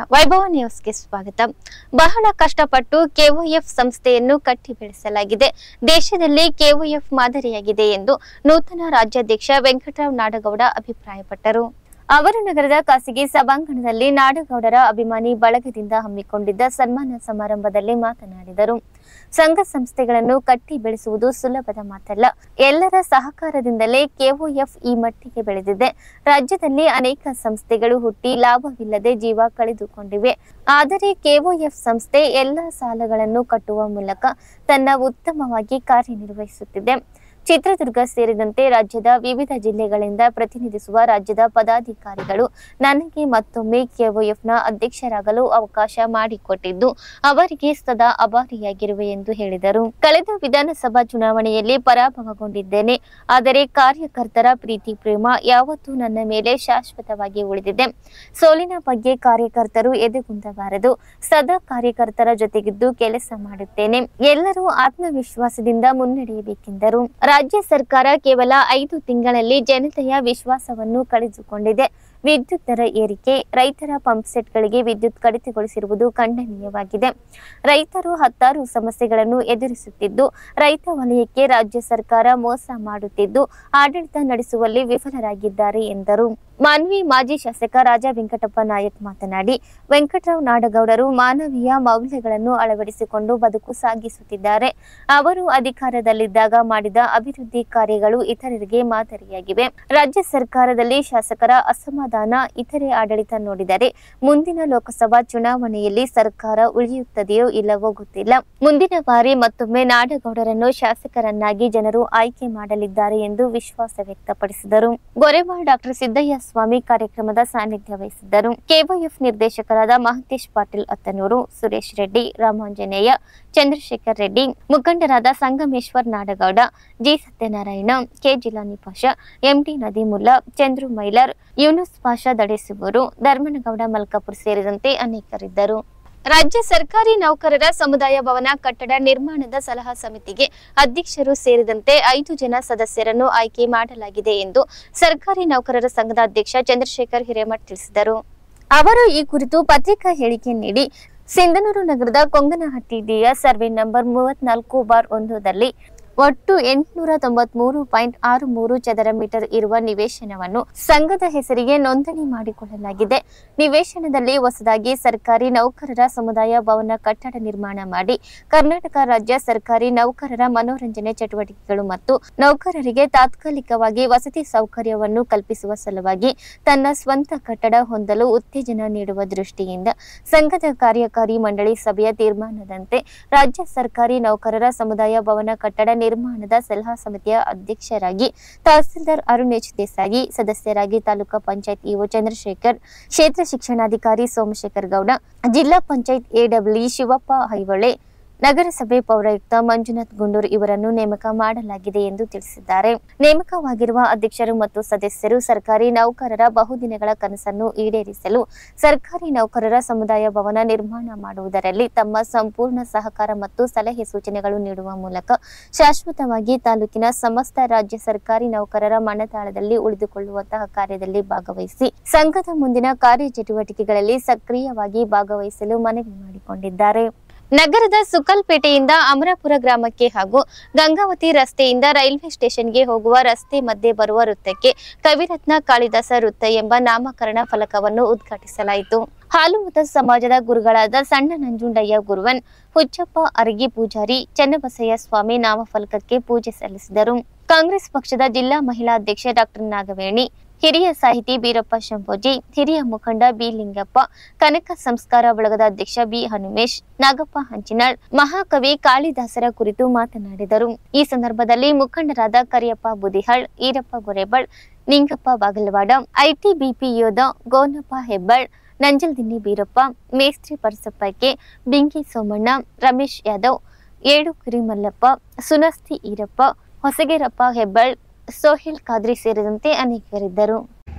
ವೈಭವ ನ್ಯೂಸ್ಗೆ ಸ್ವಾಗತ ಬಹಳ ಕಷ್ಟಪಟ್ಟು ಕೆಒಎಫ್ ಸಂಸ್ಥೆಯನ್ನು ಕಟ್ಟಿ ಬೆಳೆಸಲಾಗಿದೆ ದೇಶದಲ್ಲಿ ಕೆಒಎಫ್ ಮಾದರಿಯಾಗಿದೆ ಎಂದು ನೂತನ ರಾಜ್ಯಾಧ್ಯಕ್ಷ ವೆಂಕಟರಾವ್ ನಾಡಗೌಡ ಅಭಿಪ್ರಾಯಪಟ್ಟರು ಅವರು ನಗರದ ಖಾಸಗಿ ಸಭಾಂಗಣದಲ್ಲಿ ನಾಡಗೌಡರ ಅಭಿಮಾನಿ ಬಳಗದಿಂದ ಹಮ್ಮಿಕೊಂಡಿದ್ದ ಸನ್ಮಾನ ಸಮಾರಂಭದಲ್ಲಿ ಮಾತನಾಡಿದರು ಸಂಘ ಸಂಸ್ಥೆಗಳನ್ನು ಕಟ್ಟಿ ಬೆಳೆಸುವುದು ಸುಲಭದ ಮಾತಲ್ಲ ಎಲ್ಲರ ಸಹಕಾರದಿಂದಲೇ ಕೆಒಎಫ್ ಈ ಮಟ್ಟಿಗೆ ಬೆಳೆದಿದೆ ರಾಜ್ಯದಲ್ಲಿ ಅನೇಕ ಸಂಸ್ಥೆಗಳು ಹುಟ್ಟಿ ಲಾಭವಿಲ್ಲದೆ ಜೀವ ಕಳೆದುಕೊಂಡಿವೆ ಆದರೆ ಕೆಒಎಫ್ ಸಂಸ್ಥೆ ಎಲ್ಲ ಸಾಲಗಳನ್ನು ಕಟ್ಟುವ ಮೂಲಕ ತನ್ನ ಉತ್ತಮವಾಗಿ ಕಾರ್ಯನಿರ್ವಹಿಸುತ್ತಿದೆ ಚಿತ್ರದುರ್ಗ ಸೇರಿದಂತೆ ರಾಜ್ಯದ ವಿವಿಧ ಜಿಲ್ಲೆಗಳಿಂದ ಪ್ರತಿನಿಧಿಸುವ ರಾಜ್ಯದ ಪದಾಧಿಕಾರಿಗಳು ನನಗೆ ಮತ್ತೊಮ್ಮೆ ಕೆಒಎಫ್ನ ಅಧ್ಯಕ್ಷರಾಗಲು ಅವಕಾಶ ಮಾಡಿಕೊಟ್ಟಿದ್ದು ಅವರಿಗೆ ಸದಾ ಅಭಾರಿಯಾಗಿರುವೆ ಎಂದು ಹೇಳಿದರು ಕಳೆದ ವಿಧಾನಸಭಾ ಚುನಾವಣೆಯಲ್ಲಿ ಪರಾಭವಗೊಂಡಿದ್ದೇನೆ ಆದರೆ ಕಾರ್ಯಕರ್ತರ ಪ್ರೀತಿ ಪ್ರೇಮ ಯಾವತ್ತೂ ನನ್ನ ಮೇಲೆ ಶಾಶ್ವತವಾಗಿ ಉಳಿದಿದೆ ಸೋಲಿನ ಬಗ್ಗೆ ಕಾರ್ಯಕರ್ತರು ಎದೆಗುಂದಬಾರದು ಸದಾ ಕಾರ್ಯಕರ್ತರ ಜೊತೆಗಿದ್ದು ಕೆಲಸ ಮಾಡುತ್ತೇನೆ ಎಲ್ಲರೂ ಆತ್ಮವಿಶ್ವಾಸದಿಂದ ಮುನ್ನಡೆಯಬೇಕೆಂದರು ರಾಜ್ಯ ಸರ್ಕಾರ ಕೇವಲ ಐದು ತಿಂಗಳಲ್ಲಿ ಜನತೆಯ ವಿಶ್ವಾಸವನ್ನು ಕಳೆದುಕೊಂಡಿದೆ ವಿದ್ಯುತ್ ದರ ಏರಿಕೆ ರೈತರ ಪಂಪ್ ಸೆಟ್ಗಳಿಗೆ ವಿದ್ಯುತ್ ಕಡಿತಗೊಳಿಸಿರುವುದು ಖಂಡನೀಯವಾಗಿದೆ ರೈತರು ಹತ್ತಾರು ಸಮಸ್ಯೆಗಳನ್ನು ಎದುರಿಸುತ್ತಿದ್ದು ರೈತ ವಲಯಕ್ಕೆ ರಾಜ್ಯ ಸರ್ಕಾರ ಮೋಸ ಮಾಡುತ್ತಿದ್ದು ಆಡಳಿತ ನಡೆಸುವಲ್ಲಿ ವಿಫಲರಾಗಿದ್ದಾರೆ ಎಂದರು ಮಾನ್ವಿ ಮಾಜಿ ಶಾಸಕ ರಾಜ ವೆಂಕಟಪ್ಪ ನಾಯಕ್ ಮಾತನಾಡಿ ವೆಂಕಟರಾವ್ ನಾಡಗೌಡರು ಮಾನವೀಯ ಮೌಲ್ಯಗಳನ್ನು ಅಳವಡಿಸಿಕೊಂಡು ಬದುಕು ಸಾಗಿಸುತ್ತಿದ್ದಾರೆ ಅವರು ಅಧಿಕಾರದಲ್ಲಿದ್ದಾಗ ಮಾಡಿದ ಅಭಿವೃದ್ಧಿ ಕಾರ್ಯಗಳು ಇತರರಿಗೆ ಮಾದರಿಯಾಗಿವೆ ರಾಜ್ಯ ಸರ್ಕಾರದಲ್ಲಿ ಶಾಸಕರ ಅಸಮಾಧಾನ ಇತರೆ ಆಡಳಿತ ನೋಡಿದರೆ ಮುಂದಿನ ಲೋಕಸಭಾ ಚುನಾವಣೆಯಲ್ಲಿ ಸರ್ಕಾರ ಉಳಿಯುತ್ತದೆಯೋ ಇಲ್ಲವೋ ಗೊತ್ತಿಲ್ಲ ಮುಂದಿನ ಬಾರಿ ಮತ್ತೊಮ್ಮೆ ನಾಡಗೌಡರನ್ನು ಶಾಸಕರನ್ನಾಗಿ ಜನರು ಆಯ್ಕೆ ಮಾಡಲಿದ್ದಾರೆ ಎಂದು ವಿಶ್ವಾಸ ವ್ಯಕ್ತಪಡಿಸಿದರು ಗೊರೆವಾಳ್ ಡಾಕ್ಟರ್ ಸಿದ್ದಯ್ಯ ಸ್ವಾಮಿ ಕಾರ್ಯಕ್ರಮದ ಸಾನ್ನಿಧ್ಯ ವಹಿಸಿದ್ದರು ಕೆವೈಎಫ್ ನಿರ್ದೇಶಕರಾದ ಮಹಂತೇಶ್ ಪಾಟೀಲ್ ಅತ್ತನೂರು ಸುರೇಶ್ ರೆಡ್ಡಿ ರಾಮಾಂಜನೇಯ ಚಂದ್ರಶೇಖರ್ ರೆಡ್ಡಿ ಮುಖಂಡರಾದ Sangameshwar Nadagouda G Satyanarayana K Jilani Pasha MD Nadeemulla Chandru Mailar Yunus Pasha Dadesugur Dharmanagouda Malkapur ಸೇರಿದಂತೆ ಅನೇಕರಿದ್ದರು ರಾಜ್ಯ ಸರ್ಕಾರಿ ನೌಕರರ ಸಮುದಾಯ ಭವನ ಕಟ್ಟಡ ನಿರ್ಮಾಣದ ಸಲಹಾ ಸಮಿತಿಗೆ ಅಧ್ಯಕ್ಷರು ಸೇರಿದಂತೆ ಐದು ಜನ ಸದಸ್ಯರನ್ನು ಆಯ್ಕೆ ಮಾಡಲಾಗಿದೆ ಎಂದು ಸರ್ಕಾರಿ ನೌಕರರ ಸಂಘದ ಅಧ್ಯಕ್ಷ ಚಂದ್ರಶೇಖರ್ ಹಿರೇಮಠ್ ತಿಳಿಸಿದರು ಅವರು ಈ ಕುರಿತು ಪತ್ರಿಕಾ ಹೇಳಿಕೆ ನೀಡಿ ಸಿಂಧನೂರು ನಗರದ ಕೊಂಗನಹಟ್ಟಿ ಡಿಯ ಸರ್ವೆ ನಂಬರ್ ಮೂವತ್ನಾಲ್ಕು ಬಾರ್ ಒಂದರಲ್ಲಿ ಒಟ್ಟು ಎಂಟುನೂರ ತೊಂಬತ್ಮೂರು ಪಾಯಿಂಟ್ ಆರು ಮೂರು ಚದರ ಮೀಟರ್ ಇರುವ ನಿವೇಶನವನ್ನು ಸಂಘದ ಹೆಸರಿಗೆ ನೋಂದಣಿ ಮಾಡಿಕೊಳ್ಳಲಾಗಿದೆ ನಿವೇಶನದಲ್ಲಿ ಹೊಸದಾಗಿ ಸರ್ಕಾರಿ ನೌಕರರ ಸಮುದಾಯ ಭವನ ಕಟ್ಟಡ ನಿರ್ಮಾಣ ಮಾಡಿ ಕರ್ನಾಟಕ ರಾಜ್ಯ ಸರ್ಕಾರಿ ನೌಕರರ ಮನೋರಂಜನೆ ಚಟುವಟಿಕೆಗಳು ಮತ್ತು ನೌಕರರಿಗೆ ತಾತ್ಕಾಲಿಕವಾಗಿ ವಸತಿ ಸೌಕರ್ಯವನ್ನು ಕಲ್ಪಿಸುವ ಸಲುವಾಗಿ ತನ್ನ ಸ್ವಂತ ಕಟ್ಟಡ ಹೊಂದಲು ಉತ್ತೇಜನ ನೀಡುವ ದೃಷ್ಟಿಯಿಂದ ಸಂಘದ ಕಾರ್ಯಕಾರಿ ಮಂಡಳಿ ಸಭೆಯ ತೀರ್ಮಾನದಂತೆ ರಾಜ್ಯ ಸರ್ಕಾರಿ ನೌಕರರ ಸಮುದಾಯ ಭವನ ಕಟ್ಟಡ ನಿರ್ಮಾಣದ ಸಲಹಾ ಸಮಿತಿಯ ಅಧ್ಯಕ್ಷರಾಗಿ ತಹಸೀಲ್ದಾರ್ ಅರುಣ್ ಎಚ್ ದೇಸಾಯಿ ಸದಸ್ಯರಾಗಿ ತಾಲೂಕಾ ಪಂಚಾಯತ್ ಇಒ ಚಂದ್ರಶೇಖರ್ ಕ್ಷೇತ್ರ ಶಿಕ್ಷಣಾಧಿಕಾರಿ ಸೋಮಶೇಖರ್ ಗೌಡ ಜಿಲ್ಲಾ ಪಂಚಾಯತ್ ಎಡಬ್ಲ್ಯೂ ಶಿವಪ್ಪ ಹೈವಳೆ ನಗರಸಭೆ ಪೌರಾಯುಕ್ತ ಮಂಜುನಾಥ್ ಗುಂಡೂರ್ ಇವರನ್ನು ನೇಮಕ ಮಾಡಲಾಗಿದೆ ಎಂದು ತಿಳಿಸಿದ್ದಾರೆ ನೇಮಕವಾಗಿರುವ ಅಧ್ಯಕ್ಷರು ಮತ್ತು ಸದಸ್ಯರು ಸರ್ಕಾರಿ ನೌಕರರ ಬಹುದಿನಗಳ ಕನಸನ್ನು ಈಡೇರಿಸಲು ಸರ್ಕಾರಿ ನೌಕರರ ಸಮುದಾಯ ಭವನ ನಿರ್ಮಾಣ ಮಾಡುವುದರಲ್ಲಿ ತಮ್ಮ ಸಂಪೂರ್ಣ ಸಹಕಾರ ಮತ್ತು ಸಲಹೆ ಸೂಚನೆಗಳು ನೀಡುವ ಮೂಲಕ ಶಾಶ್ವತವಾಗಿ ತಾಲೂಕಿನ ಸಮಸ್ತ ರಾಜ್ಯ ಸರ್ಕಾರಿ ನೌಕರರ ಮನತಾಳದಲ್ಲಿ ಉಳಿದುಕೊಳ್ಳುವಂತಹ ಕಾರ್ಯದಲ್ಲಿ ಭಾಗವಹಿಸಿ ಸಂಘದ ಮುಂದಿನ ಕಾರ್ಯಚಟುವಟಿಕೆಗಳಲ್ಲಿ ಸಕ್ರಿಯವಾಗಿ ಭಾಗವಹಿಸಲು ಮನವಿ ಮಾಡಿಕೊಂಡಿದ್ದಾರೆ ನಗರದ ಸುಕಲ್ಪೇಟೆಯಿಂದ ಅಮರಾಪುರ ಗ್ರಾಮಕ್ಕೆ ಹಾಗೂ ಗಂಗಾವತಿ ರಸ್ತೆಯಿಂದ ರೈಲ್ವೆ ಸ್ಟೇಷನ್ಗೆ ಹೋಗುವ ರಸ್ತೆ ಮಧ್ಯೆ ಬರುವ ವೃತ್ತಕ್ಕೆ ಕವಿರತ್ನ ಕಾಳಿದಾಸ ವೃತ್ತ ಎಂಬ ನಾಮಕರಣ ಫಲಕವನ್ನು ಉದ್ಘಾಟಿಸಲಾಯಿತು ಹಾಲುಮತ ಸಮಾಜದ ಗುರುಗಳಾದ ಸಣ್ಣ ನಂಜುಂಡಯ್ಯ ಗುರುವನ್ ಹುಚ್ಚಪ್ಪ ಅರಗಿ ಪೂಜಾರಿ ಚನ್ನಬಸಯ್ಯ ಸ್ವಾಮಿ ನಾಮಫಲಕಕ್ಕೆ ಪೂಜೆ ಸಲ್ಲಿಸಿದರು ಕಾಂಗ್ರೆಸ್ ಪಕ್ಷದ ಜಿಲ್ಲಾ ಮಹಿಳಾ ಅಧ್ಯಕ್ಷೆ ಡಾಕ್ಟರ್ ನಾಗವೇಣಿ ಹಿರಿಯ ಸಾಹಿತಿ ಬೀರಪ್ಪ ಶಂಭೋಜಿ ಹಿರಿಯ ಮುಖಂಡ ಬಿ ಲಿಂಗಪ್ಪ ಕನಕ ಸಂಸ್ಕಾರ ಬಳಗದ ಅಧ್ಯಕ್ಷ ಬಿ ಹನುಮೇಶ್ ನಾಗಪ್ಪ ಹಂಚಿನಾಳ್ ಮಹಾಕವಿ ಕಾಳಿದಾಸರ ಕುರಿತು ಮಾತನಾಡಿದರು ಈ ಸಂದರ್ಭದಲ್ಲಿ ಮುಖಂಡರಾದ ಕರಿಯಪ್ಪ ಬುದಿಹಾಳ್ ಈರಪ್ಪ ಗೊರೆಬಳ್ ನಿಂಗಪ್ಪ ಬಾಗಲವಾಡ ಐಟಿಬಿಪಿ ಯೋಧ ಗೋನಪ್ಪ ಹೆಬ್ಬಾಳ್ ನಂಜಲ್ದಿನ್ನಿ ಬೀರಪ್ಪ ಮೇಸ್ತ್ರಿ ಪರಸಪ್ಪಕ್ಕೆ ಬಿಂಗಿ ಸೋಮಣ್ಣ ರಮೇಶ್ ಯಾದವ್ ಏಳು ಕಿರಿಮಲ್ಲಪ್ಪ ಸುನಸ್ತಿ ಈರಪ್ಪ ಹೊಸಗೇರಪ್ಪ ಹೆಬ್ಬಾಳ್ ಸೋಹಿಲ್ ಖಾದ್ರಿ ಸೇರಿದಂತೆ ಅನೇಕರಿದ್ದರು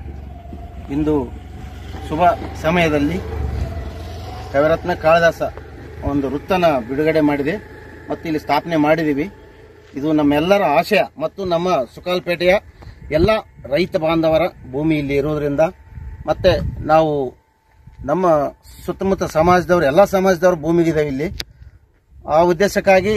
ಇಂದು ಶುಭ ಸಮಯದಲ್ಲಿ ಕವಿರತ್ನ ಕಾಳಿದಾಸ ಒಂದು ವೃತ್ತನ ಬಿಡುಗಡೆ ಮಾಡಿದೆ ಮತ್ತು ಇಲ್ಲಿ ಸ್ಥಾಪನೆ ಮಾಡಿದ್ದೀವಿ ಇದು ನಮ್ಮೆಲ್ಲರ ಆಶಯ ಮತ್ತು ನಮ್ಮ ಸುಕಾಲ್ಪೇಟೆಯ ಎಲ್ಲ ರೈತ ಬಾಂಧವರ ಭೂಮಿ ಇಲ್ಲಿ ಇರೋದ್ರಿಂದ ಮತ್ತೆ ನಾವು ನಮ್ಮ ಸುತ್ತಮುತ್ತ ಸಮಾಜದವರು ಎಲ್ಲ ಸಮಾಜದವರು ಭೂಮಿಗಿದಾವೆ ಇಲ್ಲಿ ಆ ಉದ್ದೇಶಕ್ಕಾಗಿ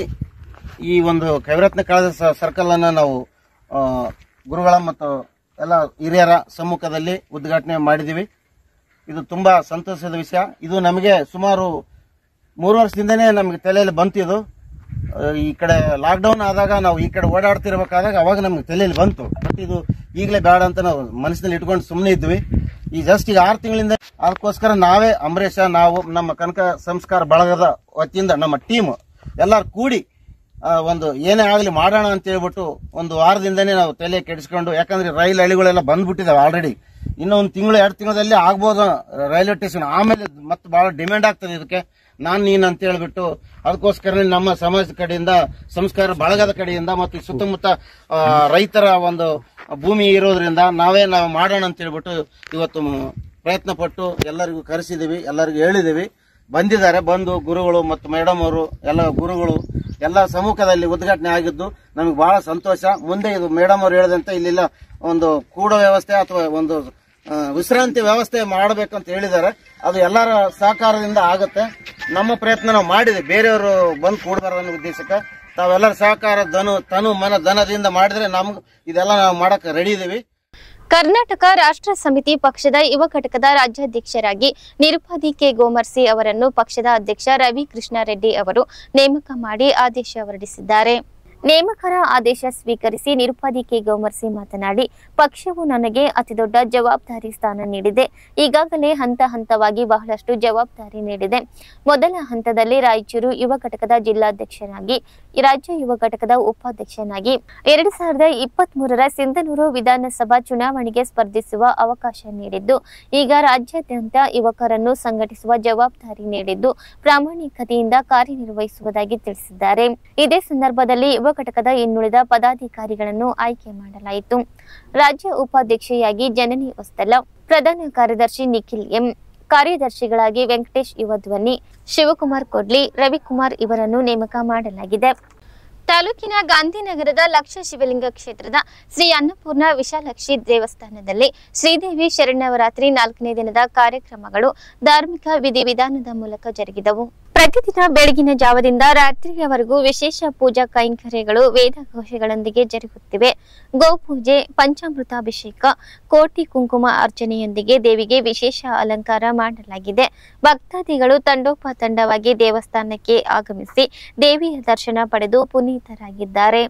ಈ ಒಂದು ಕವಿರತ್ನ ಕಾಳದ ಸರ್ಕಲ್ ಅನ್ನ ನಾವು ಆ, ಗುರುಗಳ ಮತ್ತು ಎಲ್ಲ ಹಿರಿಯರ ಸಮ್ಮುಖದಲ್ಲಿ ಉದ್ಘಾಟನೆ ಮಾಡಿದ್ದೀವಿ ಇದು ತುಂಬಾ ಸಂತೋಷದ ವಿಷಯ ಇದು ನಮಗೆ ಸುಮಾರು ಮೂರು ವರ್ಷದಿಂದನೇ ನಮಗೆ ತಲೆಯಲ್ಲಿ ಬಂತು ಇದು ಆ, ಈ ಕಡೆ ಲಾಕ್ಡೌನ್ ಆದಾಗ ನಾವು ಈ ಕಡೆ ಓಡಾಡ್ತಿರ್ಬೇಕಾದಾಗ ಅವಾಗ ನಮ್ಗೆ ತಲೆಯಲ್ಲಿ ಬಂತು ಬಟ್ ಇದು ಈಗಲೇ ಬೇಡ ಅಂತ ನಾವು ಮನಸ್ಸಿನಲ್ಲಿ ಇಟ್ಕೊಂಡು ಸುಮ್ಮನೆ ಇದ್ವಿ ಈ ಜಸ್ಟ್ ಈಗ ಆರು ತಿಂಗಳಿಂದ ಅದಕ್ಕೋಸ್ಕರ ನಾವೇ ಅಂಬರೀಷ ನಾವು ನಮ್ಮ ಕನಕ ಸಂಸ್ಕಾರ ಬಳಗದ ವತಿಯಿಂದ ನಮ್ಮ ಟೀಮ್ ಎಲ್ಲರೂ ಕೂಡಿ ಆ, ಒಂದು ಏನೇ ಆಗಲಿ ಮಾಡೋಣ ಅಂತ ಹೇಳ್ಬಿಟ್ಟು ಒಂದು ವಾರದಿಂದನೇ ನಾವು ತಲೆ ಕೆಡಿಸ್ಕೊಂಡು ಯಾಕಂದ್ರೆ ರೈಲ್ ಹಳಿಗಳೆಲ್ಲ ಬಂದ್ಬಿಟ್ಟಿದಾವೆ ಆಲ್ರೆಡಿ ಇನ್ನೂ ಒಂದು ತಿಂಗಳು ಎರಡು ತಿಂಗಳಲ್ಲಿ ಆಗ್ಬೋದು ರೈಲ್ವೆ ಸ್ಟೇಷನ್ ಆಮೇಲೆ ಮತ್ತೆ ಬಹಳ ಡಿಮ್ಯಾಂಡ್ ಆಗ್ತದೆ ಇದಕ್ಕೆ ನಾನ್ ನೀನ್ ಅಂತ ಹೇಳ್ಬಿಟ್ಟು ಅದಕ್ಕೋಸ್ಕರ ನಮ್ಮ ಸಮಾಜದ ಕಡೆಯಿಂದ ಸಂಸ್ಕಾರ ಬಳಗದ ಕಡೆಯಿಂದ ಮತ್ತು ಈ ಸುತ್ತಮುತ್ತ ಆ, ರೈತರ ಒಂದು ಭೂಮಿ ಇರೋದ್ರಿಂದ ನಾವೇ ನಾವು ಮಾಡೋಣ ಅಂತ ಹೇಳ್ಬಿಟ್ಟು ಇವತ್ತು ಮ್- ಪ್ರಯತ್ನ ಪಟ್ಟು ಎಲ್ಲರಿಗೂ ಕರೆಸಿದೀವಿ ಎಲ್ಲರಿಗೂ ಹೇಳಿದೀವಿ ಬಂದಿದ್ದಾರೆ ಬಂದು ಗುರುಗಳು ಮತ್ತು ಮೇಡಮ್ ಅವರು ಎಲ್ಲ ಗುರುಗಳು ಎಲ್ಲ ಸಮ್ಮುಖದಲ್ಲಿ ಉದ್ಘಾಟನೆ ಆಗಿದ್ದು ನಮಗೆ ಬಹಳ ಸಂತೋಷ ಮುಂದೆ ಇದು ಮೇಡಮ್ ಅವರು ಹೇಳಿದಂತೆ ಇಲ್ಲೆಲ್ಲ ಒಂದು ಕೂಡೋ ವ್ಯವಸ್ಥೆ ಅಥವಾ ಒಂದು ಆ, ವಿಶ್ರಾಂತಿ ವ್ಯವಸ್ಥೆ ಮಾಡಬೇಕಂತ ಹೇಳಿದ್ದಾರೆ ಅದು ಎಲ್ಲರ ಸಹಕಾರದಿಂದ ಆಗುತ್ತೆ ನಮ್ಮ ಪ್ರಯತ್ನ ನಾವು ಮಾಡಿದೆ ಬೇರೆಯವರು ಬಂದು ಕೂಡಬಾರ್ದು ಅನ್ನೋ ಉದ್ದೇಶಕ್ಕೆ ತಾವೆಲ್ಲರ ಸಹಕಾರ ಧನು ತನು ಮನ ಧನದಿಂದ ಮಾಡಿದ್ರೆ ನಮ್ಗೆ ಇದೆಲ್ಲ ನಾವು ಮಾಡಕ್ಕೆ ರೆಡಿ ಇದೀವಿ ಕರ್ನಾಟಕ ರಾಷ್ಟ್ರ ಸಮಿತಿ ಪಕ್ಷದ ಯುವ ಘಟಕದ ರಾಜ್ಯಾಧ್ಯಕ್ಷರಾಗಿ ನಿರುಪಾದಿ ಕೆ ಗೋಮರ್ಸಿ ಅವರನ್ನು ಪಕ್ಷದ ಅಧ್ಯಕ್ಷ ರವಿ ಕೃಷ್ಣಾರೆಡ್ಡಿ ಅವರು ನೇಮಕ ಮಾಡಿ ಆದೇಶ ಹೊರಡಿಸಿದ್ದಾರೆ ನೇಮಕರ ಆದೇಶ ಸ್ವೀಕರಿಸಿ ನಿರುಪಾದಿ ಕೆ ಗೋಮರ್ಸಿ ಮಾತನಾಡಿ ಪಕ್ಷವು ನನಗೆ ಅತಿದೊಡ್ಡ ಜವಾಬ್ದಾರಿ ಸ್ಥಾನ ನೀಡಿದೆ ಈಗಾಗಲೇ ಹಂತ ಹಂತವಾಗಿ ಬಹಳಷ್ಟು ಜವಾಬ್ದಾರಿ ನೀಡಿದೆ ಮೊದಲ ಹಂತದಲ್ಲಿ ರಾಯಚೂರು ಯುವ ಘಟಕದ ಜಿಲ್ಲಾಧ್ಯಕ್ಷನಾಗಿ ರಾಜ್ಯ ಯುವ ಘಟಕದ ಉಪಾಧ್ಯಕ್ಷನಾಗಿ ಎರಡು ಸಾವಿರದ ಇಪ್ಪತ್ತ್ ಮೂರರ ಸಿಂಧನೂರು ವಿಧಾನಸಭಾ ಚುನಾವಣೆಗೆ ಸ್ಪರ್ಧಿಸುವ ಅವಕಾಶ ನೀಡಿದ್ದು ಈಗ ರಾಜ್ಯಾದ್ಯಂತ ಯುವಕರನ್ನು ಸಂಘಟಿಸುವ ಜವಾಬ್ದಾರಿ ನೀಡಿದ್ದು ಪ್ರಾಮಾಣಿಕತೆಯಿಂದ ಕಾರ್ಯನಿರ್ವಹಿಸುವುದಾಗಿ ತಿಳಿಸಿದ್ದಾರೆ ಇದೇ ಸಂದರ್ಭದಲ್ಲಿ ಯುವ ಘಟಕದ ಇನ್ನುಳಿದ ಪದಾಧಿಕಾರಿಗಳನ್ನು ಆಯ್ಕೆ ಮಾಡಲಾಯಿತು ರಾಜ್ಯ ಉಪಾಧ್ಯಕ್ಷೆಯಾಗಿ ಜನನಿ ಹೊಸ್ತಲ ಪ್ರಧಾನ ಕಾರ್ಯದರ್ಶಿ ನಿಖಿಲ್ ಎಂ ಕಾರ್ಯದರ್ಶಿಗಳಾಗಿ ವೆಂಕಟೇಶ್ ಯುವಧ್ವನಿ ಶಿವಕುಮಾರ್ ಕೊಡ್ಲಿ ರವಿಕುಮಾರ್ ಇವರನ್ನು ನೇಮಕ ಮಾಡಲಾಗಿದೆ ತಾಲೂಕಿನ ಗಾಂಧಿನಗರದ ಲಕ್ಷ ಶಿವಲಿಂಗ ಕ್ಷೇತ್ರದ ಶ್ರೀ ಅನ್ನಪೂರ್ಣ ವಿಶಾಲಾಕ್ಷಿ ದೇವಸ್ಥಾನದಲ್ಲಿ ಶ್ರೀದೇವಿ ಶರಣ್ಣವರಾತ್ರಿ ನಾಲ್ಕನೇ ದಿನದ ಕಾರ್ಯಕ್ರಮಗಳು ಧಾರ್ಮಿಕ ವಿಧಿವಿಧಾನದ ಮೂಲಕ ಜರುಗಿದವು ಪ್ರತಿದಿನ ಬೆಳಗಿನ ಜಾವದಿಂದ ರಾತ್ರಿಯವರೆಗೂ ವಿಶೇಷ ಪೂಜಾ ಕೈಂಕರ್ಯಗಳು ವೇದ ಘೋಷಗಳೊಂದಿಗೆ ಜರುಗುತ್ತಿವೆ ಗೋಪೂಜೆ ಪಂಚಾಮೃತಾಭಿಷೇಕ ಕೋಟಿ ಕುಂಕುಮ ಅರ್ಚನೆಯೊಂದಿಗೆ ದೇವಿಗೆ ವಿಶೇಷ ಅಲಂಕಾರ ಮಾಡಲಾಗಿದೆ ಭಕ್ತಾದಿಗಳು ತಂಡೋಪತಂಡವಾಗಿ ದೇವಸ್ಥಾನಕ್ಕೆ ಆಗಮಿಸಿ ದೇವಿಯ ದರ್ಶನ ಪಡೆದು ಪುನೀತರಾಗಿದ್ದಾರೆ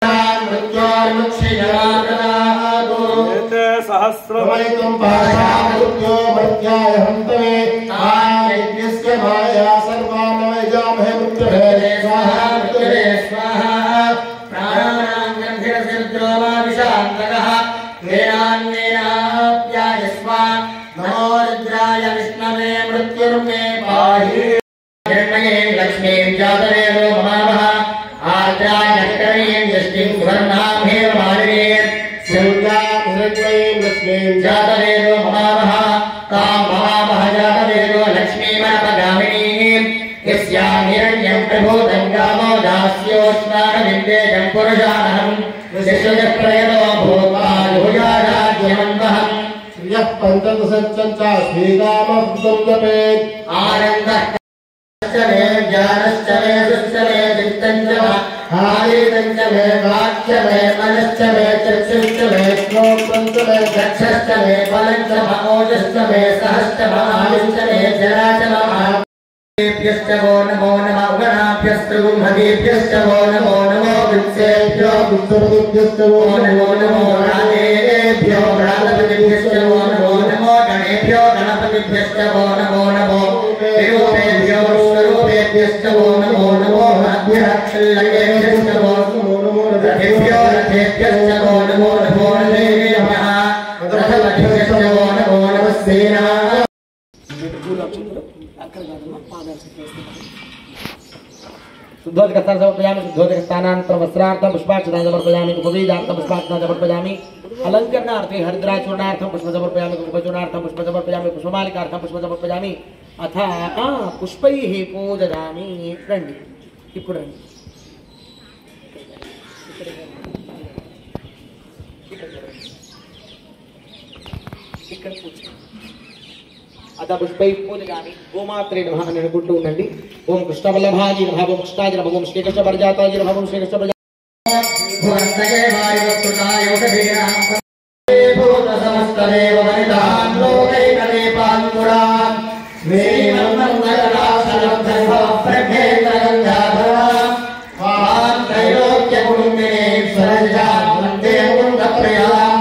एते सहस्रम् प्रमयितुं पाशामृत्यो मध्याय हन्तमे आयज्ञस्य माया सर्वानवैजामहे मृत्युभेदे स्वाहा मृत्युभे स्वाहा प्राणानां गन्धिरसिद्धो वा विशान्तकः वेदान्तेनाप्यायस्व नमो रुद्राय विष्णवे मृत्युर्मे पाहि हिरण्मये लक्ष्मीं जातवेदो ममावः आद्राय नक्करीं यष्टिं सुवर्णां हेममालिनीं शिवजां हिरण्मयीं लक्ष्मीं जातवेदो ममावः तां ममावः जातवेदो लक्ष्मीमनपगामिनीं यस्यां हिरण्यं प्रभूतं गामो दास्योष्णानविन्देजं पुरुषानहं शिशुजप्रयतो भूत्वा भुजाराज्यमन्वहम् श्रियः पञ्चदशं च श्रीरामभृतं जपेत् आनन्दः मे ज्ञानश्च मे सुश्च मे चित्तञ्च मे आयुधञ्च मे वाक्य मे मनश्च मे चक्षुश्च मे श्रोत्रं च मे रक्षश्च मे बलञ्च ममोजश्च मे सहश्च महायुश्च मे जरा च ममाभ्यश्च वो नमो नमः गणाभ्यस्तु गुम्हदीभ्यश्च वो नमो नमो वृत्सेभ्यो बुद्धवद्भ्यश्च वो वो नमो नमो राजेभ्यो गणापतिभ्यश्च वो नमो नमो गणेभ्यो गणपतिभ्यश्च वो नमो नमो विरूपेभ्यो स्वरूपेभ्यश्च वो नमो नमो मध्यक्षल्लकेभ्यश्च वो नमो नमो रथेभ्यो रथेभ्यश्च वो नमो नमो रथेभ्यः रथवद्भ्यश्च वो नमो नमः सेना शुद्धोदकस्थान समर्पयामि शुद्धोदकस्थानान्तरं वस्त्रार्थं पुष्पाक्षतां समर्पयामि उपवीदार्थं पुष्पाक्षतां समर्पयामि अलङ्करणार्थे हरिद्राचूर्णार्थं पुष्पं समर्पयामि कुङ्कुमचूर्णार्थं पुष्पं समर्पयामि पुष्पमालिकार्थं पुष्पं समर्पयामि अथ आ, पुष्पैः पूजयामि రండి ఇప్పుడు రండి ఇక్కడ పూజ అత పుష్పై పూజయామి గోమాత్రే నమః అని అనుకుంటూ ఉండండి ఓం కృష్ణవల్లభాజీ నమః ఓం కృష్ణాజీ నమః ఓం శ్రీకృష్ణ పరిజాతాజీ నమః ఓం శ్రీకృష్ణ పరిజా భువనస్తగే వాయువస్తుతాయోగధీనాం భూతసమస్తదేవ వనితాం లోకైకదీపాంకురాం శ్రీమన్మంగళాశలబ్ధర్భవప్రభేంద్రగంగాధరాం వాం त्रैलोक्यकुटुम्बिनीश्वरजां वन्दे मुकुन्दप्रियां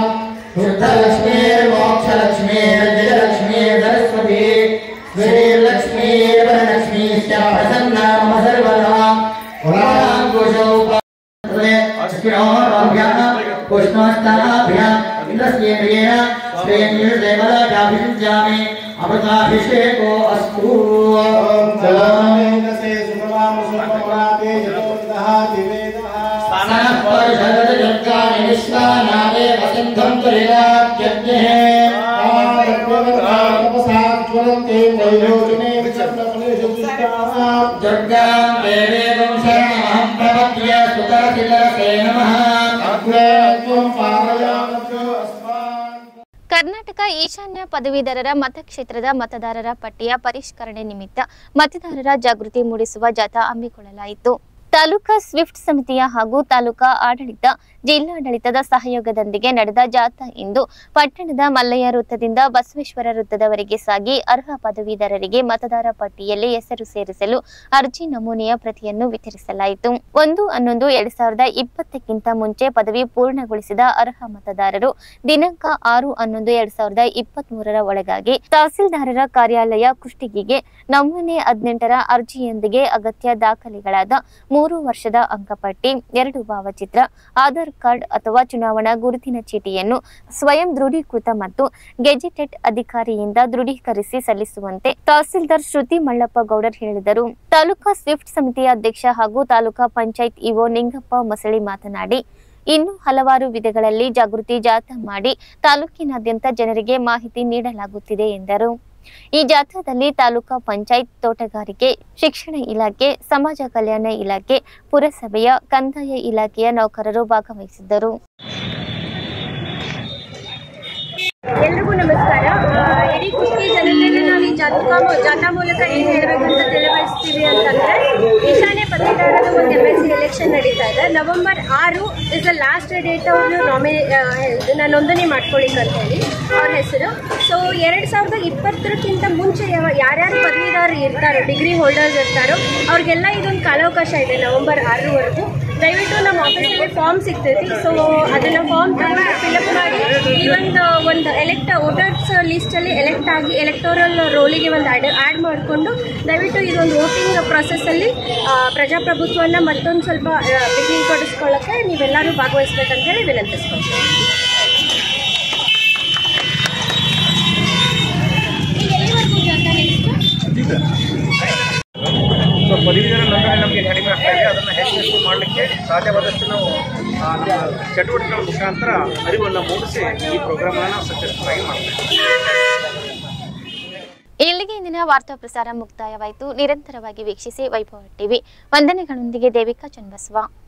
शुद्धलक्ष्मीर्मोक्षलक्ष्मीर्जयलक्ष्मीर्सरस्वती श्रीलक्ष्मीर्वरलक्ष्मीश्च प्रसन्ना मम सर्वदा पुराङ्कुशौ पुष्णोस्ताभ्याम् इन्द्रस्येन्द्रियेण श्रेणीर्देवताभिषिञ्चामि अमृताभिषेको अस्तु जलामेकसे सुखमाम सुखमराते जलोदः दिवेदः स्नानः परिषदजर्गानि निष्कानादे वसिन्धं तुलिनात्यज्ञः तपसाज्वलन्ते वैलोचने विचक्रफलेषु दुष्टानाम् दुर्गां देवेदं शरणमहं प्रपद्ये सुतरतिलरसे नमः अग्रे त्वं पारयामभ्यो अस्मान् ಕರ್ನಾಟಕ ಈಶಾನ್ಯ ಪದವೀಧರರ ಮತಕ್ಷೇತ್ರದ ಮತದಾರರ ಪಟ್ಟಿಯ ಪರಿಷ್ಕರಣೆ ನಿಮಿತ್ತ ಮತದಾರರ ಜಾಗೃತಿ ಮೂಡಿಸುವ ಜಾಥಾ ಹಮ್ಮಿಕೊಳ್ಳಲಾಯಿತು ತಾಲೂಕಾ ಸ್ವಿಫ್ಟ್ ಸಮಿತಿಯ ಹಾಗೂ ತಾಲೂಕಾ ಆಡಳಿತ ಜಿಲ್ಲಾಡಳಿತದ ಸಹಯೋಗದೊಂದಿಗೆ ನಡೆದ ಜಾಥಾ ಇಂದು ಪಟ್ಟಣದ ಮಲ್ಲಯ್ಯ ವೃತ್ತದಿಂದ ಬಸವೇಶ್ವರ ವೃತ್ತದವರೆಗೆ ಸಾಗಿ ಅರ್ಹ ಪದವೀಧರರಿಗೆ ಮತದಾರ ಪಟ್ಟಿಯಲ್ಲಿ ಹೆಸರು ಸೇರಿಸಲು ಅರ್ಜಿ ನಮೂನೆಯ ಪ್ರತಿಯನ್ನು ವಿತರಿಸಲಾಯಿತು ಒಂದು ಹನ್ನೊಂದು ಎರಡ್ ಸಾವಿರದ ಇಪ್ಪತ್ತಕ್ಕಿಂತ ಮುಂಚೆ ಪದವಿ ಪೂರ್ಣಗೊಳಿಸಿದ ಅರ್ಹ ಮತದಾರರು ದಿನಾಂಕ ಆರು ಹನ್ನೊಂದು ಎರಡ್ ಸಾವಿರದ ಇಪ್ಪತ್ತ್ ಮೂರರ ಒಳಗಾಗಿ ತಹಸೀಲ್ದಾರರ ಕಾರ್ಯಾಲಯ ಕುಷ್ಟಗಿಗೆ ನಮೂನೆ ಹದಿನೆಂಟರ ಅರ್ಜಿಯೊಂದಿಗೆ ಅಗತ್ಯ ದಾಖಲೆಗಳಾದ ಮೂರು ವರ್ಷದ ಅಂಕಪಟ್ಟಿ ಎರಡು ಭಾವಚಿತ್ರ ಆಧಾರ್ ಕಾರ್ಡ್ ಅಥವಾ ಚುನಾವಣಾ ಗುರುತಿನ ಚೀಟಿಯನ್ನು ಸ್ವಯಂ ದೃಢೀಕೃತ ಮತ್ತು ಗೆಜೆಟೆಡ್ ಅಧಿಕಾರಿಯಿಂದ ದೃಢೀಕರಿಸಿ ಸಲ್ಲಿಸುವಂತೆ ತಹಸೀಲ್ದಾರ್ ಶ್ರುತಿ ಮಳ್ಳಪ್ಪ ಗೌಡರ್ ಹೇಳಿದರು ತಾಲೂಕಾ ಸ್ವಿಫ್ಟ್ ಸಮಿತಿಯ ಅಧ್ಯಕ್ಷ ಹಾಗೂ ತಾಲೂಕಾ ಪಂಚಾಯತ್ ಇಒ ನಿಂಗಪ್ಪ ಮಸಳಿ ಮಾತನಾಡಿ ಇನ್ನು ಹಲವಾರು ವಿಧಗಳಲ್ಲಿ ಜಾಗೃತಿ ಜಾಥಾ ಮಾಡಿ ತಾಲೂಕಿನಾದ್ಯಂತ ಜನರಿಗೆ ಮಾಹಿತಿ ನೀಡಲಾಗುತ್ತಿದೆ ಎಂದರು ಈ ಜಾಥಾದಲ್ಲಿ ತಾಲೂಕಾ ಪಂಚಾಯತ್ ತೋಟಗಾರಿಕೆ ಶಿಕ್ಷಣ ಇಲಾಖೆ ಸಮಾಜ ಕಲ್ಯಾಣ ಇಲಾಖೆ ಪುರಸಭೆಯ ಕಂದಾಯ ಇಲಾಖೆಯ ನೌಕರರು ಭಾಗವಹಿಸಿದ್ದರು ಎಲ್ರಿಗೂ ನಮಸ್ಕಾರ ಆ, ಇಡೀ ಕುಸ್ತಿ ಜನತೆಗೆ ನಾವು ಈ ಜಾಥಾ ಜಾಥಾ ಮೂಲಕ ಏನು ಹೇಳಬೇಕಂತ ತಿಳಿಬಯಸ್ತೀವಿ ಅಂತಂದ್ರೆ ಈಶಾನ್ಯ ಪದವೀಧರರ ಒಂದು ಎಮ್ ಎಸ್ ಸಿ ಎಲೆಕ್ಷನ್ ನಡೀತಾ ಇದೆ ನವೆಂಬರ್ ಆರು ಇಸ್ ದ ಲಾಸ್ಟ್ ಡೇಟ್ ಅವರು ನಾಮಿ ಇದನ್ನ ನೋಂದಣಿ ಮಾಡ್ಕೊಳ್ಳಿಕ್ಕೆ ಅಂತ ಹೇಳಿ ಅವ್ರ ಹೆಸರು ಸೊ ಎರಡು ಸಾವಿರದ ಇಪ್ಪತ್ತರಕ್ಕಿಂತ ಮುಂಚೆ ಯಾವ ಯಾರ್ಯಾರು ಪದವೀಧರರು ಇರ್ತಾರೋ ಡಿಗ್ರಿ ಹೋಲ್ಡರ್ಸ್ ಇರ್ತಾರೋ ಅವ್ರಿಗೆಲ್ಲ ಇದೊಂದು ಕಾಲಾವಕಾಶ ಇದೆ ನವೆಂಬರ್ ಆರರವರೆಗೂ ದಯವಿಟ್ಟು ನಮ್ಮ ಆಫೀಸಲ್ಲಿ ಫಾರ್ಮ್ ಸಿಗ್ತೈತಿ ಸೊ ಅದನ್ನ ಫಾರ್ಮ್ ತಗೊಂಡು ಫಿಲಪ್ ಮಾಡಿ ಈ ಒಂದು ಒಂದು ಎಲೆಕ್ಟ್ ವೋಟರ್ಸ್ ಲಿಸ್ಟಲ್ಲಿ ಎಲೆಕ್ಟ್ ಆಗಿ ಎಲೆಕ್ಟೋರಲ್ ರೋಲಿಗೆ ಒಂದು ಆ್ಯಡ್ ಆ್ಯಡ್ ಮಾಡಿಕೊಂಡು ದಯವಿಟ್ಟು ಇದೊಂದು ವೋಟಿಂಗ್ ಪ್ರೊಸೆಸ್ಸಲ್ಲಿ ಪ್ರಜಾಪ್ರಭುತ್ವನ ಮತ್ತೊಂದು ಸ್ವಲ್ಪ ಬಿಗಿಪಡಿಸ್ಕೊಳ್ಳೋಕ್ಕೆ ನೀವೆಲ್ಲರೂ ಭಾಗವಹಿಸ್ಬೇಕಂತ ಹೇಳಿ ವಿನಂತಿಸ್ಕೊಳ್ತೀನಿ ಈಗ ಎಲ್ಲಿವರೆಗೂ ಜಾಥಾ ನಡೀತು? ಸೊ ಪದವೀಧರ ನೋಂದಣಿ ನಮಗೆ ಕಡಿಮೆ ಆಗ್ತಾ ಇದೆ ಅದನ್ನು ಹೆಚ್ಚು ಹೆಚ್ಚು ಮಾಡಲಿಕ್ಕೆ ಸಾಧ್ಯವಾದಷ್ಟು ನಾವು ಆ, ನಮ್ಮ ಚಟುವಟಿಕೆಗಳ ಮುಖಾಂತರ ಅರಿವನ್ನು ಮೂಡಿಸಿ ಈ ಪ್ರೋಗ್ರಾಮನ್ನು ಸಕ್ಸಸ್ಫುಲ್ ಆಗಿ ಮಾಡ್ತೇವೆ ಇಲ್ಲಿಗೆ ಇಂದಿನ ವಾರ್ತಾ ಪ್ರಸಾರ ಮುಕ್ತಾಯವಾಯಿತು ನಿರಂತರವಾಗಿ ವೀಕ್ಷಿಸಿ ವೈಭವ ಟಿವಿ ವಂದನೆಗಳೊಂದಿಗೆ ದೇವಿಕಾ ಚನ್ನಬಸವ